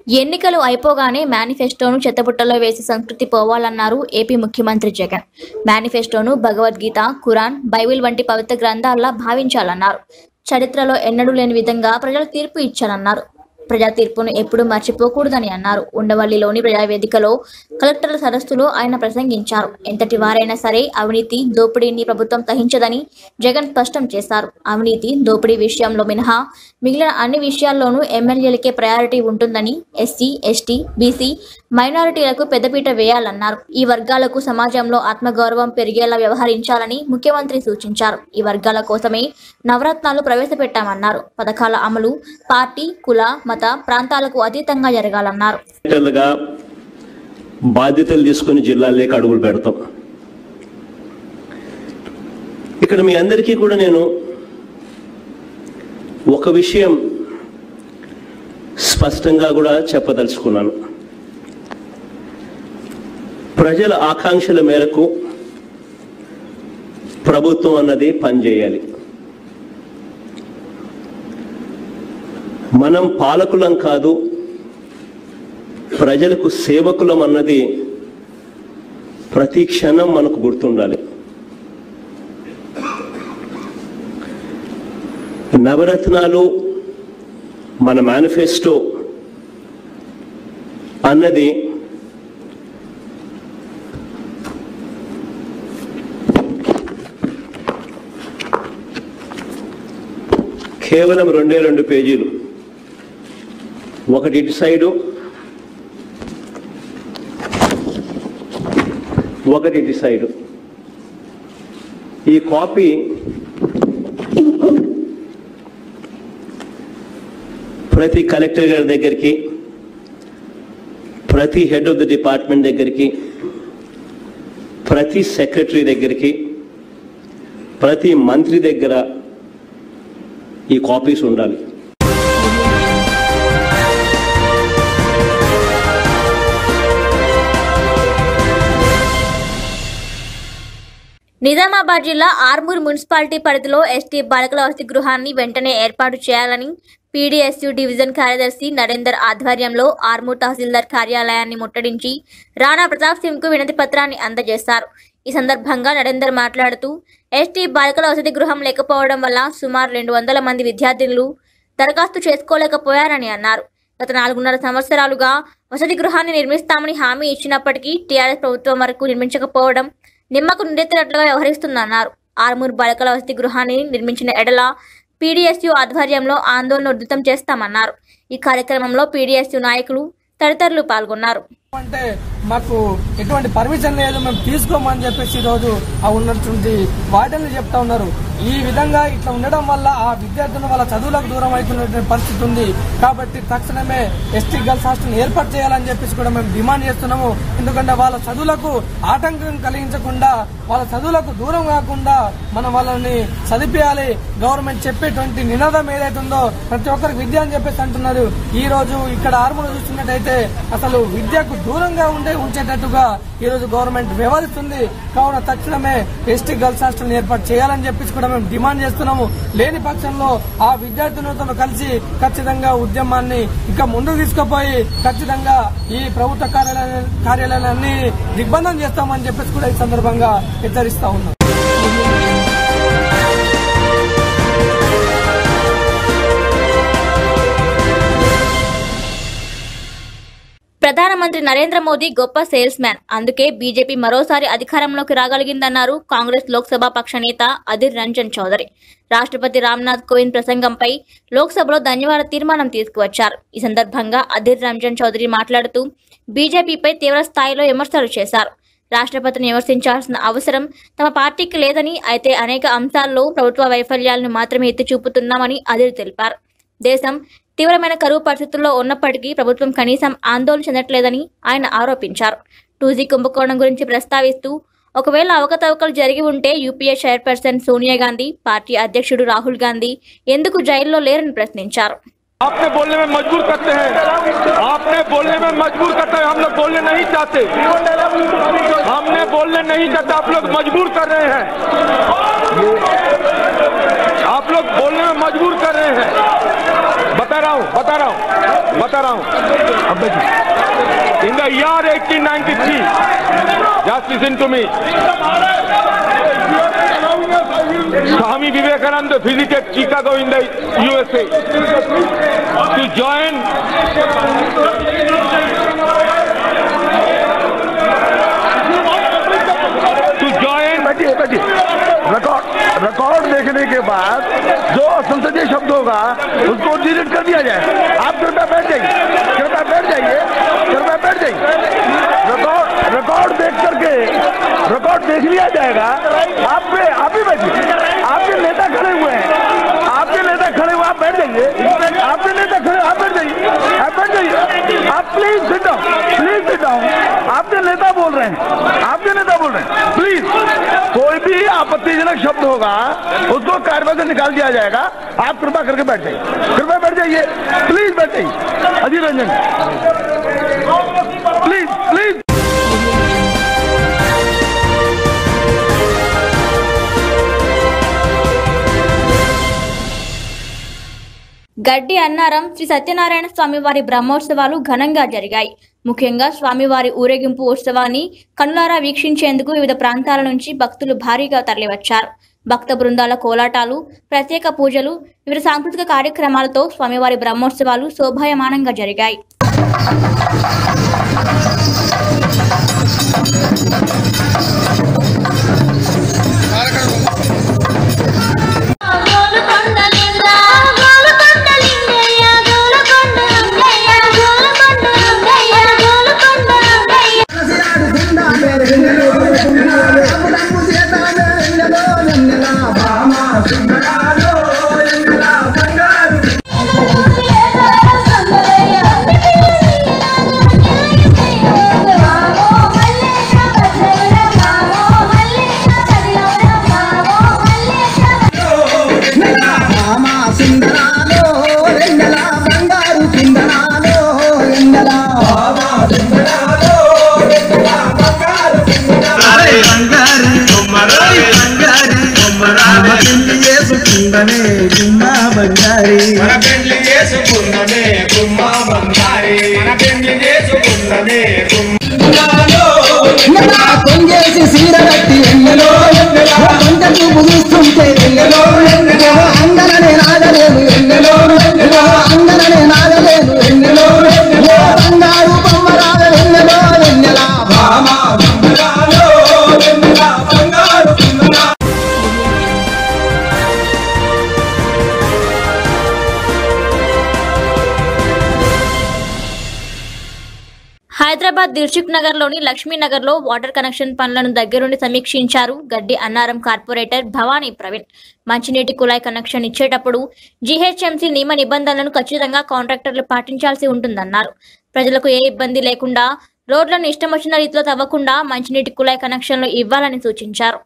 ఎన్నికలు అయిపోగానే మేనిఫెస్టోను చెత్తబుట్టలో వేసి సంస్కృతి పోవాలన్నారు ఏపీ ముఖ్యమంత్రి జగన్ మేనిఫెస్టోను భగవద్గీత ఖురాన్ బైబిల్ వంటి పవిత్ర గ్రంథాల్లా భావించాలన్నారు చరిత్రలో ఎన్నడూ లేని విధంగా ప్రజలు తీర్పు ఇచ్చారన్నారు ప్రజా తీర్పును ఎప్పుడూ మర్చిపోకూడదని అన్నారు ఉండవల్లిలోని ప్రజావేదికలో కలెక్టర్ల సదస్సులో ఆయన ప్రసంగించారు ఎంతటి వారైనా సరే అవినీతి దోపిడీని ప్రభుత్వం సహించదని జగన్ స్పష్టం చేశారు అవినీతి దోపిడీ విషయంలో మినహా మిగిలిన అన్ని విషయాల్లోనూ ఎమ్మెల్యేలకే ప్రయారిటీ ఉంటుందని ఎస్సీ ఎస్టీ బీసీ మైనారిటీలకు పెద్దపీట వేయాలన్నారు ఈ వర్గాలకు సమాజంలో ఆత్మగౌరవం పెరిగేలా వ్యవహరించాలని ముఖ్యమంత్రి సూచించారు ఈ వర్గాల కోసమే నవరత్నాలు ప్రవేశపెట్టామన్నారు పథకాల అమలు పార్టీ కుల మత ప్రాంతాలకు అతీతంగా జరగాలన్నారు గా బాధ్యతలు తీసుకుని జిల్లాల్లోకి అడుగులు పెడతాం ఇక్కడ మీ అందరికీ కూడా నేను ఒక విషయం స్పష్టంగా కూడా చెప్పదలుచుకున్నాను ప్రజల ఆకాంక్షల మేరకు ప్రభుత్వం అన్నది పనిచేయాలి మనం పాలకులం కాదు ప్రజలకు సేవకులం అన్నది ప్రతి క్షణం మనకు గుర్తుండాలి నవరత్నాలు మన మేనిఫెస్టో అన్నది కేవలం రెండే రెండు పేజీలు ఒకటి ఇటు సైడు ఒకటి ఇటు సైడు ఈ కాపీ ప్రతి కలెక్టర్ గారి దగ్గరికి ప్రతి హెడ్ ఆఫ్ ది డిపార్ట్మెంట్ దగ్గరికి ప్రతి సెక్రటరీ దగ్గరికి ప్రతి మంత్రి దగ్గర ఈ కాపీస్ ఉండాలి నిజామాబాద్ జిల్లా ఆర్మూర్ మున్సిపాలిటీ పరిధిలో ఎస్టీ బాలికల వసతి గృహాన్ని వెంటనే ఏర్పాటు చేయాలని పీడీఎస్యు డివిజన్ కార్యదర్శి నరేందర్ ఆధ్వర్యంలో ఆర్మూర్ తహసీల్దార్ కార్యాలయాన్ని ముట్టడించి రాణా ప్రతాప్ సింగ్ కు వినతి పత్రాన్ని అందజేశారు ఈ సందర్భంగా నరేందర్ మాట్లాడుతూ ఎస్టీ బాలికల వసతి గృహం లేకపోవడం వల్ల సుమారు రెండు వందల మంది విద్యార్థినులు దరఖాస్తు చేసుకోలేకపోయారని అన్నారు గత నాలుగున్నర సంవత్సరాలుగా వసతి గృహాన్ని నిర్మిస్తామని హామీ ఇచ్చినప్పటికీ టీఆర్ఎస్ ప్రభుత్వం వరకు నిర్మించకపోవడం నిమ్మకు నిండెత్తినట్లుగా వ్యవహరిస్తుందన్నారు ఆర్మూర్ బాలికల వసతి గృహాన్ని నిర్మించిన ఎడల పీడీఎస్యు ఆధ్వర్యంలో ఆందోళన ఉధృతం చేస్తామన్నారు ఈ కార్యక్రమంలో పీడీఎస్యు నాయకులు తదితరులు పాల్గొన్నారు అంటే మాకు ఎటువంటి పర్మిషన్ లేదు మేము తీసుకోమని చెప్పేసి ఈరోజు ఆ ఉన్నటువంటి వార్డెన్లు చెప్తా ఉన్నారు ఈ విధంగా ఇట్లా ఉండడం వల్ల ఆ విద్యార్థులు వాళ్ళ చదువులకు దూరం అవుతున్నటువంటి పరిస్థితి ఉంది కాబట్టి తక్షణమే ఎస్టీ గర్ల్స్ హాస్టల్ ఏర్పాటు చేయాలని చెప్పేసి కూడా మేము డిమాండ్ చేస్తున్నాము ఎందుకంటే వాళ్ళ చదువులకు ఆటంకం కలిగించకుండా వాళ్ళ చదువులకు దూరం కాకుండా మనం వాళ్ళని చదివేయాలి గవర్నమెంట్ చెప్పేటువంటి నినాదం ఏదైతే ఉందో ప్రతి ఒక్కరికి విద్య అని చెప్పేసి అంటున్నారు ఈ రోజు ఇక్కడ ఆర్మూలు చూస్తున్నట్టయితే అసలు విద్యకు దూరంగా ఉండే ఉంచేటట్టుగా ఈ రోజు గవర్నమెంట్ వ్యవహరిస్తుంది కావున తక్షణమే ఎస్టీ గర్ల్స్ హాస్టల్ ఏర్పాటు చేయాలని చెప్పేసి కూడా మేము డిమాండ్ చేస్తున్నాము లేని పక్షంలో ఆ విద్యార్థులతో కలిసి ఖచ్చితంగా ఉద్యమాన్ని ఇంకా ముందుకు తీసుకుపోయి ఖచ్చితంగా ఈ ప్రభుత్వ కార్యాలయ కార్యాలయాన్ని దిగ్బంధం చేస్తామని చెప్పేసి కూడా ఈ సందర్భంగా హెచ్చరిస్తా ఉన్నాం ప్రధానమంత్రి నరేంద్ర మోదీ గొప్ప సేల్స్ మ్యాన్ అందుకే బీజేపీ మరోసారి అధికారంలోకి రాగలిగిందన్నారు కాంగ్రెస్ లోక్సభ పక్ష నేత అధిర్ రంజన్ చౌదరి రాష్ట్రపతి రామ్నాథ్ కోవింద్ ప్రసంగంపై లోక్సభలో ధన్యవాద తీర్మానం తీసుకువచ్చారు ఈ సందర్భంగా అధిర్ రంజన్ చౌదరి మాట్లాడుతూ బీజేపీపై తీవ్ర స్థాయిలో విమర్శలు చేశారు రాష్ట్రపతిని విమర్శించాల్సిన అవసరం తమ పార్టీకి లేదని అయితే అనేక అంశాల్లో ప్రభుత్వ వైఫల్యాలను మాత్రమే ఎత్తి చూపుతున్నామని అధిర్ తెలిపారు దేశం తీవ్రమైన కరువు పరిస్థితుల్లో ఉన్నప్పటికీ ప్రభుత్వం కనీసం ఆందోళన చెందట్లేదని ఆయన ఆరోపించారు టూజీ కుంభకోణం గురించి ప్రస్తావిస్తూ ఒకవేళ అవకతవకలు జరిగి ఉంటే UPA chairperson Sonia Gandhi party అధ్యక్షుడు రాహుల్ గాంధీ ఎందుకు జైల్లో లేరని ప్రశ్నించారు आपने बोलने में मजबूर करते हैं आपने बोलने में मजबूर करते हैं हम लोग बोलने नहीं चाहते हमने बोलने नहीं चाहते आप लोग मजबूर कर रहे हैं आप लोग बोलने में मजबूर कर रहे हैं बता रहा हूँ बता रहा हूँ बता रहा हूं in the year 1893 just listen to me Swami Vivekananda visited Chicago in the USA to join to join बैठिए बैठिए रिकॉर्ड रिकॉर्ड देखने के बाद जो असंसदीय शब्द होगा उसको डिलीट कर दिया जाए आप कृपया बैठ जाइए कृपया बैठ जाइए कृपया बैठ जाइए रिकॉर्ड रिकॉर्ड देख करके रिकॉर्ड देख लिया जाएगा आप पे आप ही बैठिए आपके नेता खड़े हुए हैं आपके नेता खड़े हुए आप बैठ जाइए आपके नेता खड़े आप बैठ जाइए आप बैठ जाइए आप please sit down please sit down आपके नेता बोल रहे हैं आपके नेता बोल रहे हैं प्लीज कोई भी आपत्तिजनक शब्द होगा उसको कार्यवाही से निकाल दिया जाएगा आप कृपा करके बैठ जाइए कृपया बैठ जाइए प्लीज बैठ जाइए अजीत रंजन प्लीज प्लीज గడ్డి అన్నారం శ్రీ సత్యనారాయణ స్వామివారి బ్రహ్మోత్సవాలు ఘనంగా జరిగాయి ముఖ్యంగా స్వామివారి ఊరేగింపు ఉత్సవాన్ని కనులారా వీక్షించేందుకు వివిధ ప్రాంతాల నుంచి భక్తులు భారీగా తరలివచ్చారు భక్త బృందాల కోలాటాలు ప్రత్యేక పూజలు వివిధ సాంస్కృతిక కార్యక్రమాలతో స్వామివారి బ్రహ్మోత్సవాలు శోభాయమానంగా జరిగాయి గోలుకొండలింగ గోలుకొండలింగయ్య గోలుకొండ రంగయ్య గోలుకొండ రంగయ్య గోలుకొండ రంగయ్య మామ సుందరాలో ఎండల బంగారు కిందనాలో ఎండల బంగారు బంగారు మామ పెళ్లి చేసుకుందనే గుమ్మ బంగారి మన పెళ్లి చేసుకున్నదే గుమ్మ బంగారి మన పెళ్లి చేసుకున్నదే ఎండల కొంగేసి సీర కట్టి ఎండలో కొంత చూపు చూస్తుంటే ఎండలో అందరనే నాగలేను ఎండలో అందరనే నాగలేను ఎండలో ఓ బంగారు బొమ్మ రాగ ఎండలో ఎండల భామ బంగారు బంగారు హైదరాబాద్ దిల్సుఖ్ నగర్ లోని లక్ష్మీనగర్ లో వాటర్ కనెక్షన్ పనులను దగ్గరుండి సమీక్షించారు గడ్డి అన్నారం కార్పొరేటర్ భవానీ ప్రవీణ్ మంచినీటి కుళాయి కనెక్షన్ ఇచ్చేటప్పుడు జీహెచ్ఎంసీ నియమ నిబంధనలను ఖచ్చితంగా కాంట్రాక్టర్లు పాటించాల్సి ఉంటుందన్నారు ప్రజలకు ఏ ఇబ్బంది లేకుండా రోడ్లను ఇష్టం వచ్చిన రీతిలో తవ్వకుండా మంచినీటి కుళాయి కనెక్షన్లు ఇవ్వాలని సూచించారు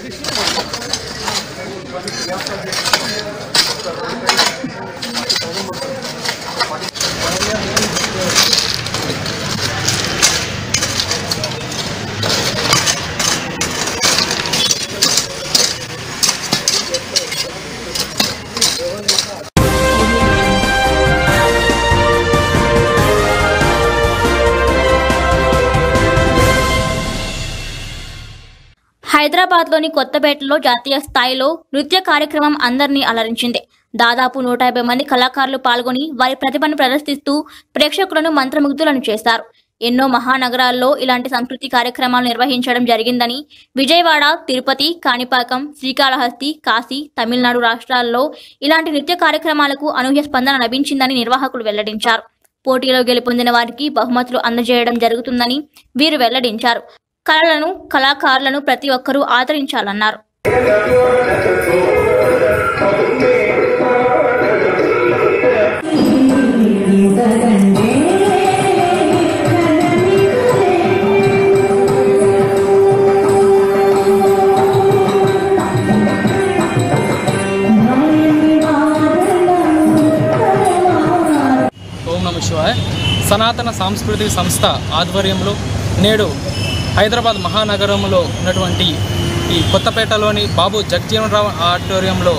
హైదరాబాద్ లోని కొత్తపేటలో జాతీయ స్థాయిలో నృత్య కార్యక్రమం అందరినీ అలరించింది దాదాపు నూట యాభై మంది కళాకారులు పాల్గొని వారి ప్రతిభను ప్రదర్శిస్తూ ప్రేక్షకులను మంత్రముగ్ధులను చేశారు ఎన్నో మహానగరాల్లో ఇలాంటి సంస్కృతి కార్యక్రమాలు నిర్వహించడం జరిగిందని విజయవాడ తిరుపతి కాణిపాకం శ్రీకాళహస్తి కాశీ తమిళనాడు రాష్ట్రాల్లో ఇలాంటి నృత్య కార్యక్రమాలకు అనూహ్య స్పందన లభించిందని నిర్వాహకులు వెల్లడించారు పోటీలో గెలుపొందిన వారికి బహుమతులు అందజేయడం జరుగుతుందని వీరు వెల్లడించారు కళలను కళాకారులను ప్రతి ఒక్కరూ ఆదరించాలన్నారు ఓం నమ శివాయ సనాతన సాంస్కృతిక సంస్థ ఆధ్వర్యంలో నేడు హైదరాబాద్ మహానగరంలో ఉన్నటువంటి ఈ కొత్తపేటలోని బాబు జగజీవనరావు ఆడిటోరియంలో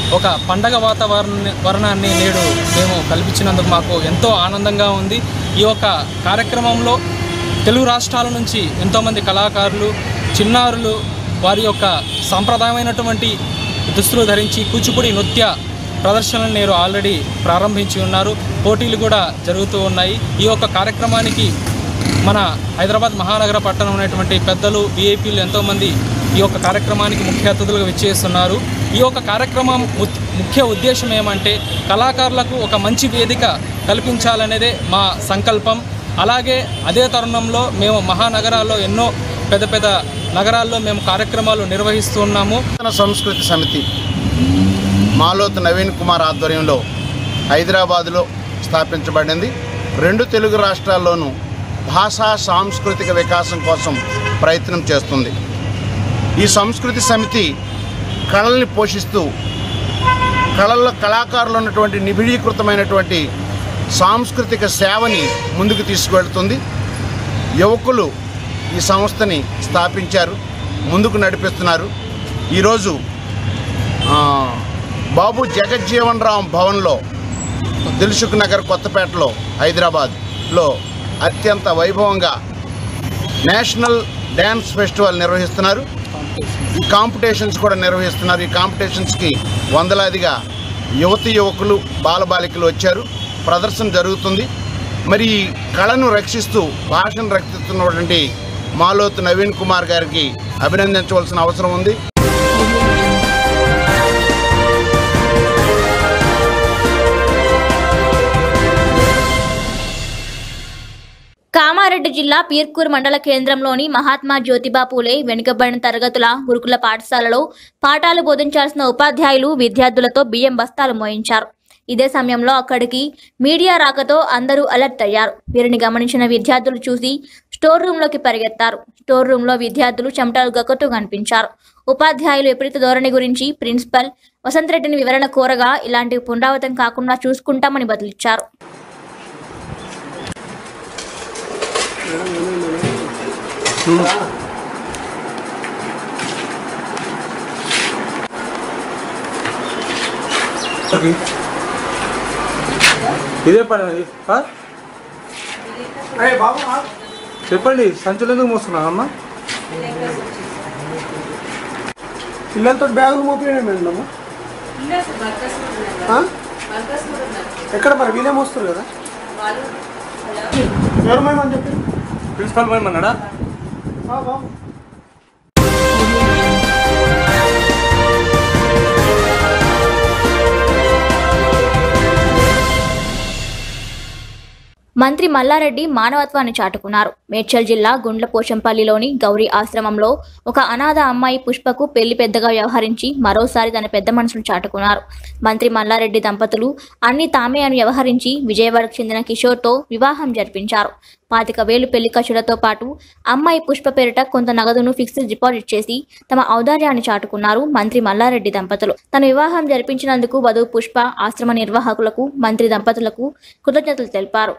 ఒక పండగ వాతావరణ వరణాన్ని నేడు మేము కల్పించినందుకు మాకు ఎంతో ఆనందంగా ఉంది ఈ యొక్క కార్యక్రమంలో తెలుగు రాష్ట్రాల నుంచి ఎంతోమంది కళాకారులు చిన్నారులు వారి యొక్క సాంప్రదాయమైనటువంటి దుస్తులు ధరించి కూచిపూడి నృత్య ప్రదర్శనలు నేరు ఆల్రెడీ ప్రారంభించి ఉన్నారు పోటీలు కూడా జరుగుతూ ఉన్నాయి ఈ యొక్క కార్యక్రమానికి మన హైదరాబాద్ మహానగర పట్టణం ఉన్నటువంటి పెద్దలు విఐపీలు ఎంతోమంది ఈ యొక్క కార్యక్రమానికి ముఖ్య అతిథులుగా విచ్చేస్తున్నారు ఈ యొక్క కార్యక్రమం ఉత్- ముఖ్య ఉద్దేశం ఏమంటే కళాకారులకు ఒక మంచి వేదిక కల్పించాలనేదే మా సంకల్పం అలాగే అదే తరుణంలో మేము మహానగరాల్లో ఎన్నో పెద్ద పెద్ద నగరాల్లో మేము కార్యక్రమాలు నిర్వహిస్తున్నాము నూతన సంస్కృతి సమితి మాలోత్ నవీన్ కుమార్ ఆధ్వర్యంలో హైదరాబాదులో స్థాపించబడింది రెండు తెలుగు రాష్ట్రాల్లోనూ భాషా సాంస్కృతిక వికాసం కోసం ప్రయత్నం చేస్తుంది ఈ సంస్కృతి సమితి కళల్ని పోషిస్తూ కళల్లో కళాకారులు ఉన్నటువంటి నిబిడీకృతమైనటువంటి సాంస్కృతిక సేవని ముందుకు తీసుకువెళ్తుంది యువకులు ఈ సంస్థని స్థాపించారు ముందుకు నడిపిస్తున్నారు ఈరోజు ఆ, బాబు జగజ్జీవన్ రామ్ భవన్లో దిల్సుఖ్ నగర్ కొత్తపేటలో హైదరాబాద్లో అత్యంత వైభవంగా నేషనల్ డ్యాన్స్ ఫెస్టివల్ నిర్వహిస్తున్నారు ఈ కాంపిటీషన్స్ కూడా నిర్వహిస్తున్నారు ఈ కాంపిటీషన్స్కి వందలాదిగా యువతి యువకులు బాలబాలికలు వచ్చారు ప్రదర్శన జరుగుతుంది మరి ఈ కళను రక్షిస్తూ భాషను రక్షిస్తున్నటువంటి మాలోతు నవీన్ కుమార్ గారికి అభినందించవలసిన అవసరం ఉంది కామారెడ్డి జిల్లా పీర్కూర్ మండల కేంద్రంలోని మహాత్మా జ్యోతిబా పూలే వెనుకబడిన తరగతుల గురుకుల పాఠశాలలో పాఠాలు బోధించాల్సిన ఉపాధ్యాయులు విద్యార్థులతో బియ్యం బస్తాలు మోయించారు ఇదే సమయంలో అక్కడికి మీడియా రాకతో అందరూ అలర్ట్ అయ్యారు వీరిని గమనించిన విద్యార్థులు చూసి స్టోర్ రూమ్లోకి పరిగెత్తారు స్టోర్ రూమ్లో విద్యార్థులు చెమటలు గక్కుతూ కనిపించారు ఉపాధ్యాయులు విపరీత ధోరణి గురించి ప్రిన్సిపల్ వసంత్ రెడ్డిని వివరణ కోరగా ఇలాంటివి పునరావృతం కాకుండా చూసుకుంటామని బదులిచ్చారు ఇదే పని ఆ? చెప్పండి సంచులు ఎందుకు మోస్తున్నారమ్మా పిల్లలతో బ్యాగులు మోపినాయి మేడం ఎక్కడ మరి వీళ్ళే మోస్తారు కదా ఎవరు మేమని చెప్పి ప్రిన్సిపల్ మేమన్నాడా బాబు మంత్రి మల్లారెడ్డి మానవత్వాన్ని చాటుకున్నారు మేడ్చల్ జిల్లా గుండ్ల పోచంపల్లిలోని గౌరీ ఆశ్రమంలో ఒక అనాథ అమ్మాయి పుష్పకు పెళ్లి పెద్దగా వ్యవహరించి మరోసారి తన పెద్ద మనసును చాటుకున్నారు మంత్రి మల్లారెడ్డి దంపతులు అన్ని తామే అని వ్యవహరించి విజయవాడకు చెందిన కిషోర్తో వివాహం జరిపించారు పాతిక వేలు పెళ్లి ఖర్చులతో పాటు అమ్మాయి పుష్ప పేరిట కొంత నగదును ఫిక్స్డ్ డిపాజిట్ చేసి తమ ఔదార్యాన్ని చాటుకున్నారు మంత్రి మల్లారెడ్డి దంపతులు తన వివాహం జరిపించినందుకు వధువు పుష్ప ఆశ్రమ నిర్వాహకులకు మంత్రి దంపతులకు కృతజ్ఞతలు తెలిపారు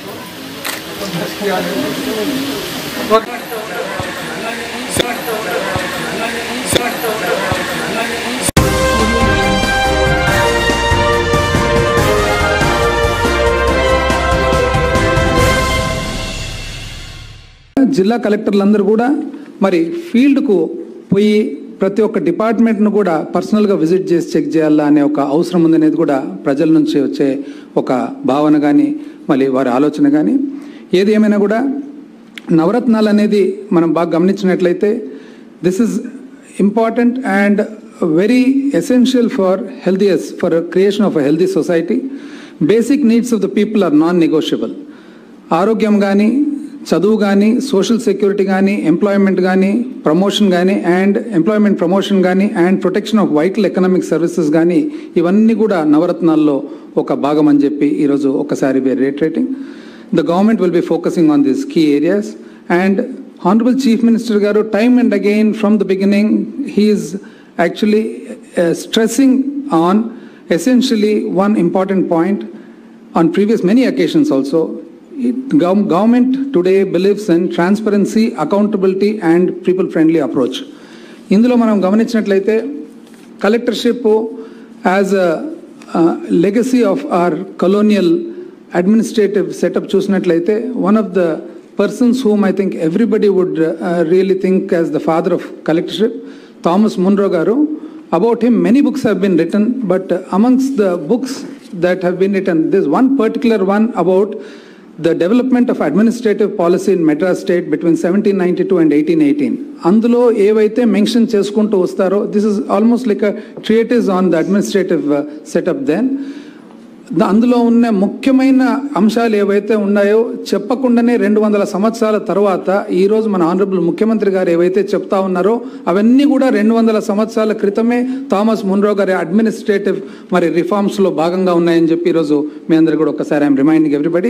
జిల్లా కలెక్టర్లందరూ కూడా మరి ఫీల్డ్కు పోయి ప్రతి ఒక్క డిపార్ట్మెంట్ను కూడా పర్సనల్గా విజిట్ చేసి చెక్ చేయాలా అనే ఒక అవసరం ఉందనేది కూడా ప్రజల నుంచి వచ్చే ఒక భావన కానీ మళ్ళీ వారి ఆలోచన కానీ ఏది ఏమైనా కూడా నవరత్నాలు అనేది మనం బాగా గమనించినట్లయితే this is important and very essential for healthiest for creation of a healthy society basic needs of the people are non negotiable ఆరోగ్యం కానీ చదువు కానీ సోషల్ సెక్యూరిటీ కానీ ఎంప్లాయ్మెంట్ కానీ ప్రమోషన్ కానీ అండ్ ఎంప్లాయ్మెంట్ ప్రమోషన్ కానీ and protection of vital economic services కానీ ఇవన్నీ కూడా నవరత్నాల్లో ఒక భాగం అని చెప్పి ఈరోజు ఒకసారి we're reiterating the government will be focusing on this key areas and honourable chief minister గారు time and again from the beginning he's actually stressing on essentially one important point on previous many occasions also it, gov- government today believes in transparency accountability and people friendly approach ఇందులో మనం గమనించినట్లయితే collectorship as a uh, legacy of our colonial administrative setup చూసినట్లయితే one of the persons whom I think everybody would uh, really think as the father of collectorship, Thomas Munro garu. About him, many books have been written, but uh, amongst the books that have been written, there's one particular one about the development of administrative policy in Madras state between 1792 and 1818. అందులో ఏవైతే mention చేసుకుంటూ వస్తారో this is almost like a treatise on the administrative setup then అందులో ఉన్న ముఖ్యమైన అంశాలు ఏవైతే ఉన్నాయో చెప్పకుండానే రెండు వందల సంవత్సరాల తర్వాత ఈ రోజు మన ఆనరబుల్ ముఖ్యమంత్రి గారు ఏవైతే చెప్తా ఉన్నారో అవన్నీ కూడా రెండు వందల సంవత్సరాల క్రితమే థామస్ మున్రో గారి అడ్మినిస్ట్రేటివ్ మరి రిఫార్మ్స్ లో భాగంగా ఉన్నాయని చెప్పి ఈరోజు మీ అందరు కూడా ఒకసారి I'm reminding everybody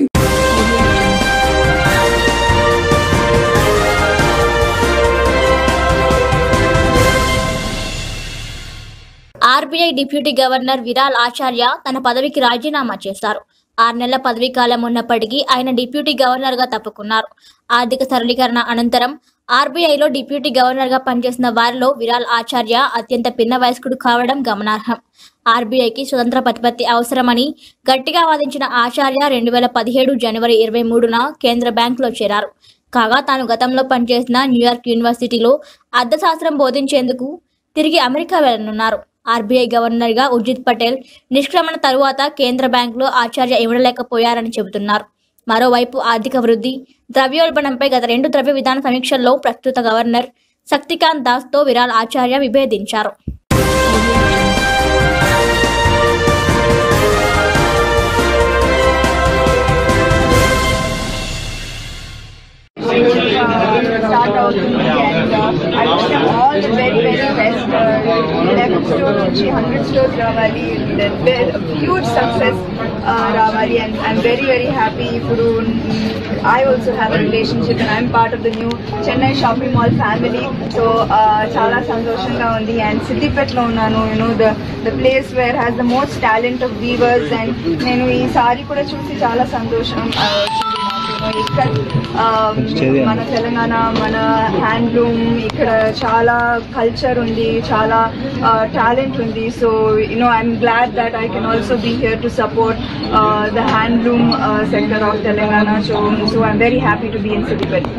RBI deputy governor Viral Acharya తన పదవికి రాజీనామా చేశారు ఆరు నెలల పదవీ కాలం ఉన్నప్పటికీ ఆయన డిప్యూటీ గవర్నర్ గా తప్పుకున్నారు ఆర్థిక సరళీకరణ అనంతరం ఆర్బీఐలో డిప్యూటీ గవర్నర్ గా పనిచేసిన వారిలో విరాల్ ఆచార్య అత్యంత పిన్న వయస్కుడు కావడం గమనార్హం ఆర్బీఐకి స్వతంత్ర ప్రతిపత్తి అవసరమని గట్టిగా వాదించిన ఆచార్య రెండు వేల పదిహేడు జనవరి ఇరవై మూడున కేంద్ర బ్యాంకులో చేరారు కాగా తాను గతంలో పనిచేసిన న్యూయార్క్ యూనివర్సిటీలో అర్థశాస్త్రం బోధించేందుకు తిరిగి అమెరికా వెళ్లనున్నారు ఆర్బీఐ గవర్నర్ గా ఉర్జిత్ పటేల్ నిష్క్రమణ తరువాత కేంద్ర బ్యాంకులో ఆచార్య ఇవ్వలేకపోయారని చెబుతున్నారు మరోవైపు ఆర్థిక వృద్ధి ద్రవ్యోల్బణంపై గత రెండు ద్రవ్య విధాన సమీక్షల్లో ప్రస్తుత గవర్నర్ శక్తికాంత్ దాస్ తో విరాల్ ఆచార్య విభేదించారు స్టార్ట్ అవుతుంది and I wish all the very very best eleven store నుంచి హండ్రెడ్ స్టోర్స్ రావాలి హ్యూజ్ సక్సెస్ రావాలి and I'm very very happy ఇప్పుడు I also have a relationship and I'm part of the new Chennai shopping mall family so చాలా సంతోషంగా ఉంది and సిద్దిపేటలో ఉన్నాను you know the the place where has the most talent of weavers and నేను ఈ sorry కూడా చూసి చాలా సంతోషం ఆ, వచ్చింది నాకు. ఇక్కడ ఆ, మన తెలంగాణ మన హ్యాండ్లూమ్ ఇక్కడ చాలా కల్చర్ ఉంది చాలా టాలెంట్ ఉంది so you know I'm glad that I can also be here to support the handloom sector of Telangana so so I'm very happy to be in Siddipet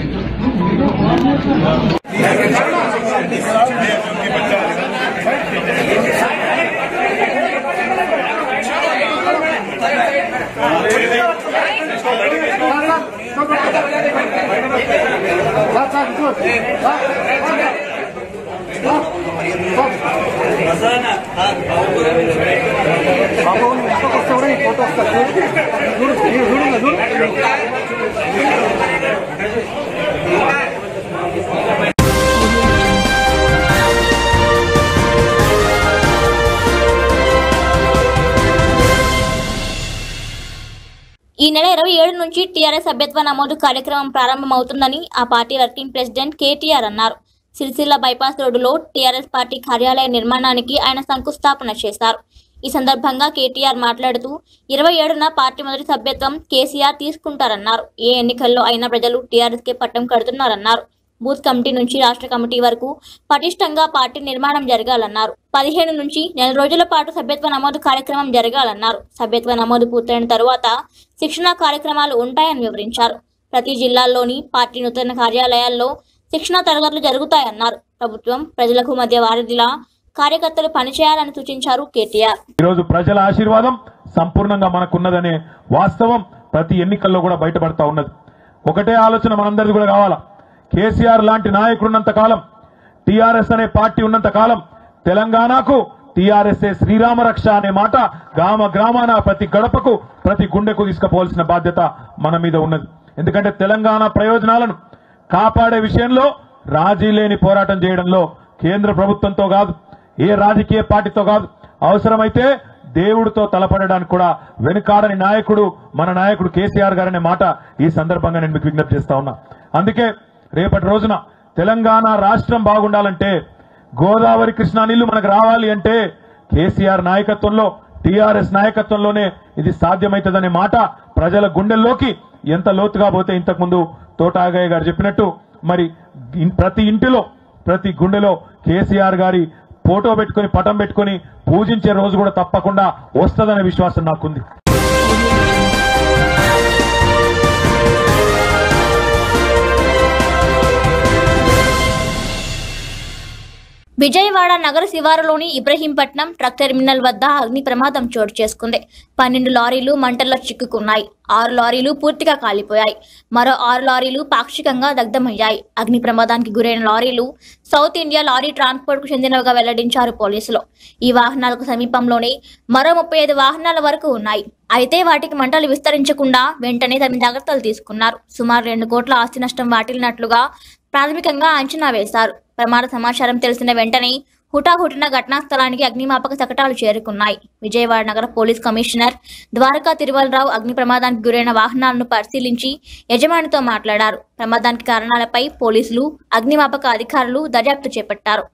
ఈ నెల ఇరవై ఏడు నుంచి టీఆర్ఎస్ సభ్యత్వ నమోదు కార్యక్రమం ప్రారంభమవుతుందని ఆ పార్టీ వర్కింగ్ ప్రెసిడెంట్ కేటీఆర్ అన్నారు సిరిసిల్ల బైపాస్ రోడ్డులో టీఆర్ఎస్ పార్టీ కార్యాలయ నిర్మాణానికి ఆయన శంకుస్థాపన చేశారు ఈ సందర్భంగా కేటీఆర్ మాట్లాడుతూ ఇరవై ఏడున పార్టీ మొదటి సభ్యత్వం కేసీఆర్ తీసుకుంటారన్నారు ఏ ఎన్నికల్లో అయినా ప్రజలు టీఆర్ఎస్ కే పట్టం కడుతున్నారన్నారు బూత్ కమిటీ నుంచి రాష్ట్ర కమిటీ వరకు పటిష్టంగా పార్టీ నిర్మాణం జరగాలన్నారు పదిహేను నుంచి నెల రోజుల పాటు సభ్యత్వ నమోదు కార్యక్రమం జరగాలన్నారు సభ్యత్వ నమోదు పూర్తయిన తరువాత శిక్షణా కార్యక్రమాలు ఉంటాయని వివరించారు ప్రతి జిల్లాల్లోని పార్టీ నూతన కార్యాలయాల్లో శిక్షణా తరగతులు జరుగుతాయన్నారు ప్రభుత్వం ప్రజలకు మధ్య వారధిలా కార్యకర్తలు పనిచేయాలని సూచించారు కేటీఆర్ ఈరోజు ప్రజల ఆశీర్వాదం సంపూర్ణంగా మనకున్నదనే వాస్తవం ప్రతి ఎన్నికల్లో కూడా బయటపడతా ఉన్నది ఒకటే ఆలోచన మనందరిది కూడా కావాలా కేసీఆర్ లాంటి నాయకుడు ఉన్నంత కాలం టీఆర్ఎస్ అనే పార్టీ ఉన్నంత కాలం తెలంగాణకు టీఆర్ఎస్ఏ శ్రీరామ రక్ష అనే మాట గ్రామ గ్రామాన ప్రతి గడపకు ప్రతి గుండెకు తీసుకుపోవాల్సిన బాధ్యత మన మీద ఉన్నది ఎందుకంటే తెలంగాణ ప్రయోజనాలను కాపాడే విషయంలో రాజీ లేని పోరాటం చేయడంలో కేంద్ర ప్రభుత్వంతో కాదు ఏ రాజకీయ పార్టీతో కాదు అవసరమైతే దేవుడితో తలపడడానికి కూడా వెనుకాడని నాయకుడు మన నాయకుడు కేసీఆర్ గారనే మాట ఈ సందర్భంగా నేను మీకు విజ్ఞప్తి చేస్తా ఉన్నా అందుకే రేపటి రోజున తెలంగాణ రాష్ట్రం బాగుండాలంటే గోదావరి కృష్ణా నీళ్లు మనకు రావాలి అంటే కేసీఆర్ నాయకత్వంలో టీఆర్ఎస్ నాయకత్వంలోనే ఇది సాధ్యమవుతుందనే మాట ప్రజల గుండెల్లోకి ఎంత లోతుగా పోతే ఇంతకుముందు తోటాగయ్య గారు చెప్పినట్టు మరి ఇన్- ప్రతి ఇంటిలో ప్రతి గుండెలో కేసీఆర్ గారి ఫోటో పెట్టుకొని పటం పెట్టుకొని పూజించే రోజు కూడా తప్పకుండా వస్తుందనే విశ్వాసం నాకుంది విజయవాడ నగర శివారులోని ఇబ్రహీంపట్నం ట్రక్ టెర్మినల్ వద్ద అగ్ని ప్రమాదం చోటు చేసుకుంది పన్నెండు లారీలు మంటల్లో చిక్కుకున్నాయి ఆరు లారీలు పూర్తిగా కాలిపోయాయి మరో ఆరు లారీలు పాక్షికంగా దగ్ధమయ్యాయి అగ్ని ప్రమాదానికి గురైన లారీలు సౌత్ ఇండియా లారీ ట్రాన్స్పోర్ట్ కు చెందినవిగా వెల్లడించారు పోలీసులు ఈ వాహనాలకు సమీపంలోనే మరో ముప్పై ఐదు వాహనాల వరకు ఉన్నాయి అయితే వాటికి మంటలు విస్తరించకుండా వెంటనే తగిన జాగ్రత్తలు తీసుకున్నారు సుమారు రెండు కోట్ల ఆస్తి నష్టం వాటిల్లినట్లుగా ప్రాథమికంగా అంచనా వేశారు ప్రమాద సమాచారం తెలిసిన వెంటనే హుటాహుటిన ఘటనా స్థలానికి అగ్నిమాపక శకటాలు చేరుకున్నాయి విజయవాడ నగర పోలీస్ కమిషనర్ ద్వారకా తిరువలరావు అగ్ని ప్రమాదానికి గురైన వాహనాలను పరిశీలించి యజమానితో మాట్లాడారు ప్రమాదానికి కారణాలపై పోలీసులు అగ్నిమాపక అధికారులు దర్యాప్తు చేపట్టారు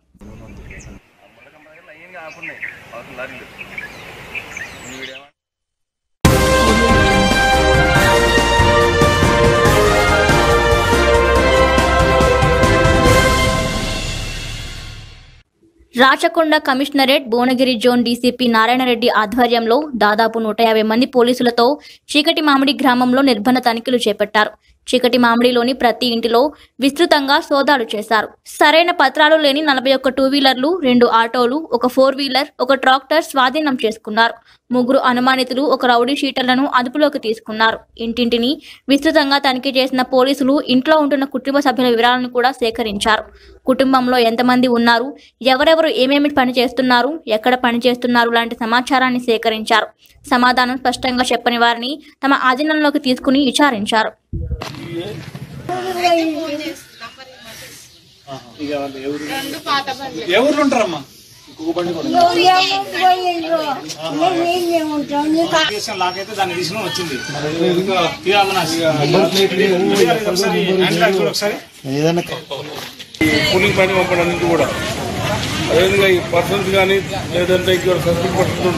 Rachakonda commissionerate Bhuvanagiri zone DCP Narayanareddy ఆధ్వర్యంలో దాదాపు నూట యాభై మంది పోలీసులతో చీకటి మామిడి గ్రామంలో నిర్బంధ తనిఖీలు చేపట్టారు చీకటి మామిడిలోని ప్రతి ఇంటిలో విస్తృతంగా సోదాలు చేశారు సరైన పత్రాలు లేని నలభై ఒక్క టూ వీలర్లు రెండు ఆటోలు ఒక ఫోర్ వీలర్ ఒక ట్రాక్టర్ స్వాధీనం చేసుకున్నారు ముగ్గురు అనుమానితులు ఒక రౌడీ షీటర్లను అదుపులోకి తీసుకున్నారు ఇంటింటిని విస్తృతంగా తనిఖీ చేసిన పోలీసులు ఇంట్లో ఉంటున్న కుటుంబ సభ్యుల వివరాలను కూడా సేకరించారు కుటుంబంలో ఎంతమంది ఉన్నారు ఎవరెవరు ఏమేమి పని చేస్తున్నారు ఎక్కడ పని చేస్తున్నారు లాంటి సమాచారాన్ని సేకరించారు సమాధానం స్పష్టంగా చెప్పని వారిని తమ ఆధీనంలోకి తీసుకుని విచారించారు ఎవరు ఉంటారమ్మా లాకైతే దాన్ని తీసుకుని వచ్చింది ఇంకా తీయాలన్నా ఒకసారి హ్యాండ్ బ్యాగ్ చూడు ఒకసారి కూలింగ్ పని పంపడానికి కూడా అదేవిధంగా ఈ పర్సన్స్ కానీ లేదంటే ఇక్కడ సస్పెండ్ పర్సన్స్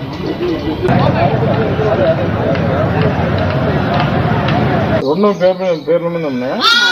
రెండు పేర్లు పేర్ల మీద ఉన్నాయా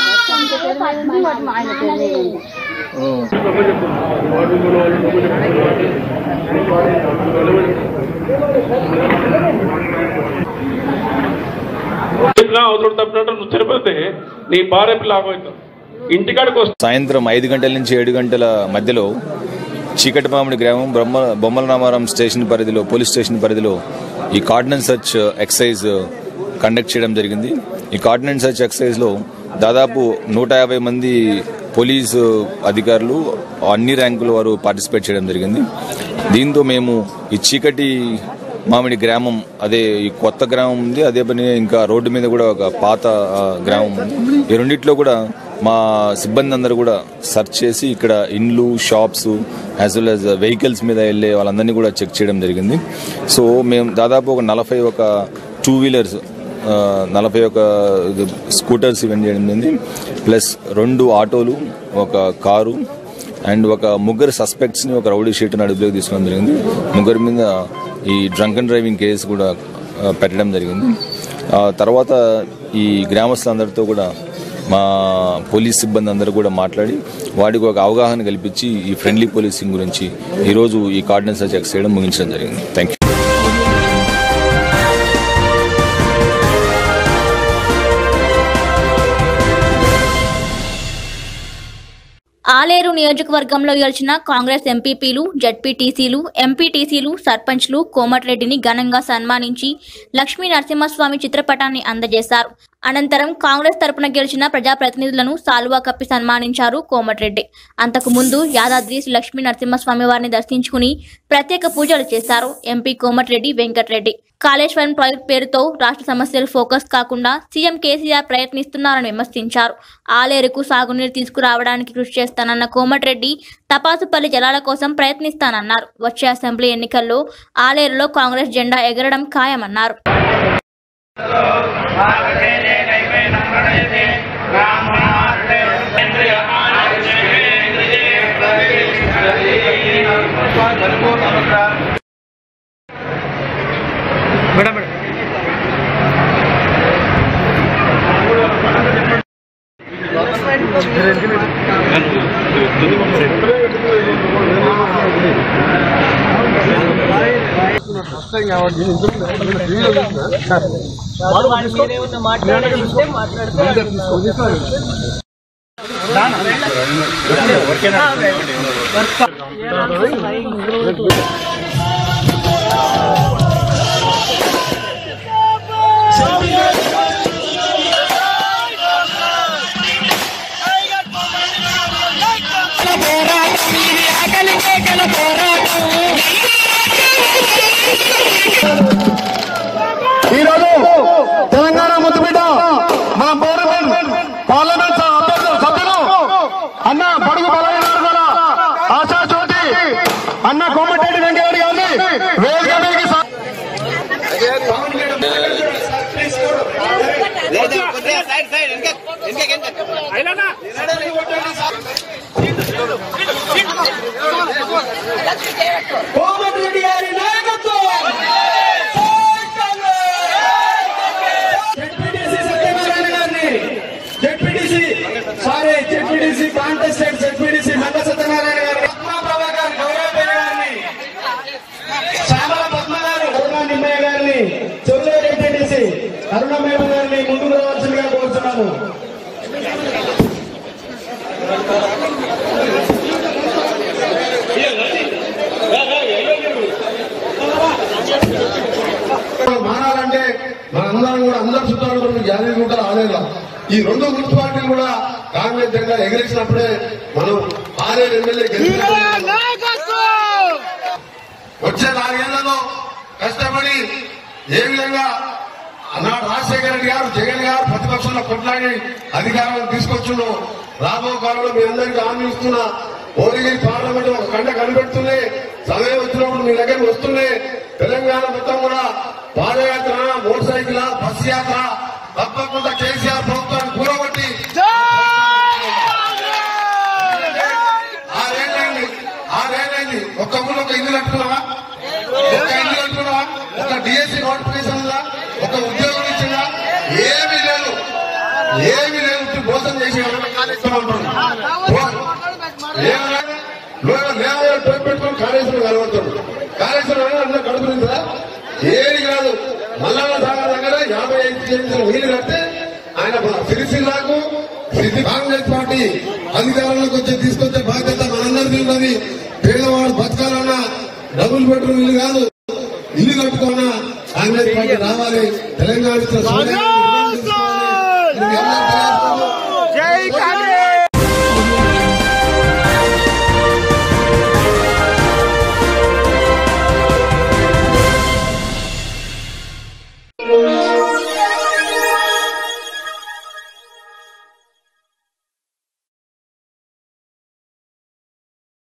అవసరం తప్పినట్టు నువ్వు చనిపోతే నీ భార్య పిల్ల ఆగవుతావు ఇంటికాడికి వస్తే సాయంత్రం ఐదు గంటల నుంచి ఏడు గంటల మధ్యలో చీకటిమామిడి గ్రామం బ్రహ్మ బొమ్మల రామారం స్టేషన్ పరిధిలో పోలీస్ స్టేషన్ పరిధిలో ఈ కార్డినెన్స్ సర్చ్ ఎక్సైజ్ కండక్ట్ చేయడం జరిగింది ఈ కార్డినెన్స్ సర్చ్ ఎక్సైజ్లో దాదాపు నూట యాభై మంది పోలీసు అధికారులు అన్ని ర్యాంకుల వారు పార్టిసిపేట్ చేయడం జరిగింది దీంతో మేము ఈ చీకటి మామిడి గ్రామం అదే ఈ కొత్త గ్రామం ఉంది అదే పని ఇంకా రోడ్డు మీద కూడా ఒక పాత ఆ, గ్రామం ఉంది ఈ రెండిట్లో కూడా మా సిబ్బంది అందరూ కూడా సెర్చ్ చేసి ఇక్కడ ఇండ్లు shops as well as vehicles మీద వెళ్ళే వాళ్ళందరినీ కూడా చెక్ చేయడం జరిగింది సో మేము దాదాపు ఒక నలభై ఒక టూ వీలర్స్ నలభై ఒక స్కూటర్స్ ఇవన్నీ చేయడం జరిగింది ప్లస్ రెండు ఆటోలు ఒక కారు అండ్ ఒక ముగ్గురు సస్పెక్ట్స్ని ఒక రౌడీ షీట్ని అడుగులోకి తీసుకోవడం జరిగింది ముగ్గురి మీద ఈ డ్రంక్ అండ్ డ్రైవింగ్ కేసు కూడా ఆ, పెట్టడం జరిగింది ఆ తర్వాత ఈ గ్రామస్తులందరితో కూడా మా పోలీస్ సిబ్బంది అందరూ కూడా మాట్లాడి వాడికి ఒక అవగాహన కల్పించి ఈ ఫ్రెండ్లీ పోలీసింగ్ గురించి ఈరోజు ఈ కార్డినెన్స్ చెక్ చేయడం ముగించడం జరిగింది థ్యాంక్ యూ ఆలేరు నియోజకవర్గంలో గెలిచిన కాంగ్రెస్ ఎంపీపీలు జడ్పీటీసీలు ఎంపీటీసీలు సర్పంచ్లు కోమటిరెడ్డిని ఘనంగా సన్మానించి లక్ష్మీ నరసింహస్వామి చిత్రపటాన్ని అందజేశారు అనంతరం కాంగ్రెస్ తరపున గెలిచిన ప్రజాప్రతినిధులను సాలువా కప్పి సన్మానించారు కోమటిరెడ్డి అంతకు ముందు యాదాద్రి శ్రీ లక్ష్మీ నరసింహస్వామి వారిని దర్శించుకుని ప్రత్యేక పూజలు చేశారు ఎంపీ కోమటిరెడ్డి వెంకటరెడ్డి కాళేశ్వరం ప్రాజెక్టు పేరుతో రాష్ట్ర సమస్యలు ఫోకస్ కాకుండా సీఎం కేసీఆర్ ప్రయత్నిస్తున్నారని విమర్శించారు ఆలేరుకు సాగునీరు తీసుకురావడానికి కృషి చేస్తానన్న కోమటిరెడ్డి తపాసుపల్లి జలాల కోసం ప్రయత్నిస్తానన్నారు వచ్చే అసెంబ్లీ ఎన్నికల్లో ఆలేరులో కాంగ్రెస్ జెండా ఎగరడం ఖాయమన్నారు మేడం ఫస్ట్ టైం కాబట్టి వీడియో చూసిన ఈరోజు తెలంగాణ ముద్దుబిడ్డ మన పార్లమెంట్ పార్లమెంట్ సభ్యులు సభ్యులు అన్న బడుగు బలైన వర్గాల ఆశా జ్యోతి అన్న కోమటిరెడ్డి వెంకయ్య గారిని వేదిక మీదకి సా- కోమటిరెడ్డి గారి నాయకత్వం జెడ్పీటీసీ సత్యనారాయణ గారిని ZPTC sorry ZPTC contestant ZPTC Manga Satyanarayana గారిని పద్మా ప్రభా గారి గౌరవపేట గారిని శ్యామల పద్మ గారు అరుణ నిమ్మయ్య గారిని చెరువు జెడ్పీటీసీ అరుణ మేడం గారిని ముందుకు రావాల్సిందిగా కోరుతున్నాము మారాలంటే మనందరం కూడా అందరు చుట్టాలు జాతీయ కూడా ఆడేలా ఈ రెండు మున్సిపాలిటీలు కూడా కాంగ్రెస్ జెండా ఎగిరేసినప్పుడే మనం ఆరేడు ఎమ్మెల్యే గెలిచిన వచ్చే నాలుగేళ్లలో కష్టపడి ఏ విధంగా ఆనాడు రాజశేఖర రెడ్డి గారు జగన్ గారు ప్రతిపక్షంలో కొట్లాడి అధికారం తీసుకొచ్చిండు రాబో కాలంలో మీ అందరికీ హామీ ఇస్తున్నా ఓడిగిరి పార్లమెంట్ ఒక కండ కనిపెడుతుంది సమయం వచ్చినప్పుడు మీ దగ్గరికి వస్తుంది తెలంగాణ మొత్తం కూడా పాదయాత్ర మోటార్ సైకిల్ బస్ యాత్ర తప్పకుండా కేసీఆర్ ప్రభుత్వాన్ని కూరగొట్టి ఆరేళ్ళైంది ఆరేళ్ళైంది ఒక్క ఊళ్ళో ఒక ఇల్లు కట్టుకున్నావా ఒక ఇల్లు కట్టుకున్నావా ఒక డిఎస్సి నోటిఫికేషన్ ఉందా ఒక ఉద్యోగం ఇచ్చిందా ఏమీ లేదు ఏమీ లేదు ఉట్టి మోసం చేసి ఎవరైనా కాళేశ్వరం అంటారు లేవయ్య టోపీ పెట్టుకుని కాళేశ్వరం కలవడతాడు కాళేశ్వరం అందరూ కడుపునిందా ఏది కాదు మల్లన్న సాగర్ దగ్గర యాభై ఐదు కిలోమీటర్ల నీళ్లు కడితే ఆయన సిరిసిల్లాకు సిద్ధి కాంగ్రెస్ పార్టీ అధికారంలోకి వచ్చి తీసుకొచ్చే బాధ్యత మనందరికీ ఉన్నది పేదవాడు బతకాలన్నా డబుల్ బెడ్రూమ్ ఇల్లు కాదు ఇల్లు కట్టుకున్నా కాంగ్రెస్ పార్టీ రావాలి తెలంగాణ ఇచ్చిన సోనియా గాంధీ రుణం తీసుకోవాలి. ఇది మీ అందరికీ తెలియజేస్తున్నాము.